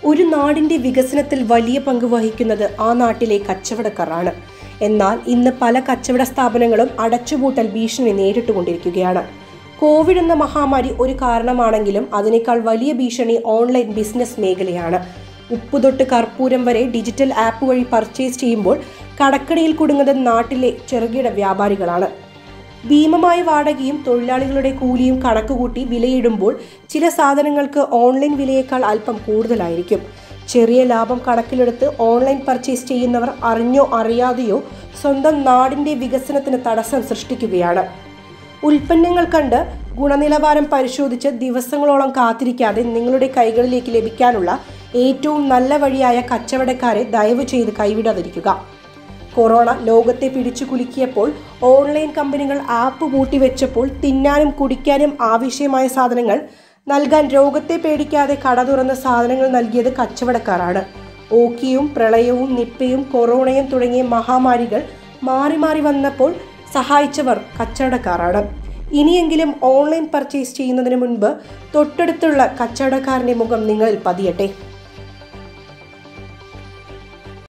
ഒരു നാടിന്റെ വികസനത്തിൽ വലിയ പങ്ക് വഹിക്കുന്നത് ആ നാട്ടിലെ കച്ചവടക്കാരാണ് എന്നാൽ ഇന്ന് പല കച്ചവട സ്ഥാപനങ്ങളും അടച്ചുപൂട്ടൽ ഭീഷണി നേരിട്ടുകൊണ്ടിരിക്കുകയാണ് കോവിഡ് എന്ന മഹാമാരി ഒരു കാരണമാണെങ്കിലും അതിനേക്കാൾ വലിയ ഭീഷണി ഓൺലൈൻ ബിസിനസ് മേഖലയാണ് ഉപ്പ് തൊട്ട് കർപ്പൂരം വരെ ഡിജിറ്റൽ ആപ്പ് വഴി പർച്ചേസ് ചെയ്യുമ്പോൾ കടക്കണിയിൽ കുടുങ്ങുന്നത് നാട്ടിലെ ചെറുകിട വ്യാപാരികളാണ് ഭീമമായ വാടകയും തൊഴിലാളികളുടെ കൂലിയും കണക്കുകൂട്ടി വിലയിടുമ്പോൾ ചില സാധനങ്ങൾക്ക് ഓൺലൈൻ വിലയേക്കാൾ അല്പം കൂടുതലായിരിക്കും ചെറിയ ലാഭം കണക്കിലെടുത്ത് ഓൺലൈൻ പർച്ചേസ് ചെയ്യുന്നവർ അറിഞ്ഞോ അറിയാതെയോ സ്വന്തം നാടിന്റെ വികസനത്തിന് തടസ്സം സൃഷ്ടിക്കുകയാണ് ഉൽപ്പന്നങ്ങൾ കണ്ട് ഗുണനിലവാരം പരിശോധിച്ച് ദിവസങ്ങളോളം കാത്തിരിക്കാതെ നിങ്ങളുടെ കൈകളിലേക്ക് ലഭിക്കാനുള്ള ഏറ്റവും നല്ല വഴിയായ കച്ചവടക്കാരെ ദയവ് ചെയ്ത് കൈവിടാതിരിക്കുക കൊറോണ ലോകത്തെ പിടിച്ചു കുലുക്കിയപ്പോൾ ഓൺലൈൻ കമ്പനികൾ ആപ്പ് പൂട്ടിവെച്ചപ്പോൾ തിന്നാനും കുടിക്കാനും ആവശ്യമായ സാധനങ്ങൾ നൽകാൻ രോഗത്തെ പേടിക്കാതെ കട തുറന്ന് സാധനങ്ങൾ നൽകിയത് കച്ചവടക്കാരാണ് ഓക്കിയും പ്രളയവും നിപ്പയും കൊറോണയും തുടങ്ങിയ മഹാമാരികൾ മാറി മാറി വന്നപ്പോൾ സഹായിച്ചവർ കച്ചവടക്കാരാണ് ഇനിയെങ്കിലും ഓൺലൈൻ പർച്ചേസ് ചെയ്യുന്നതിന് മുൻപ് തൊട്ടടുത്തുള്ള കച്ചവടക്കാരൻ്റെ മുഖം നിങ്ങളിൽ പതിയട്ടെ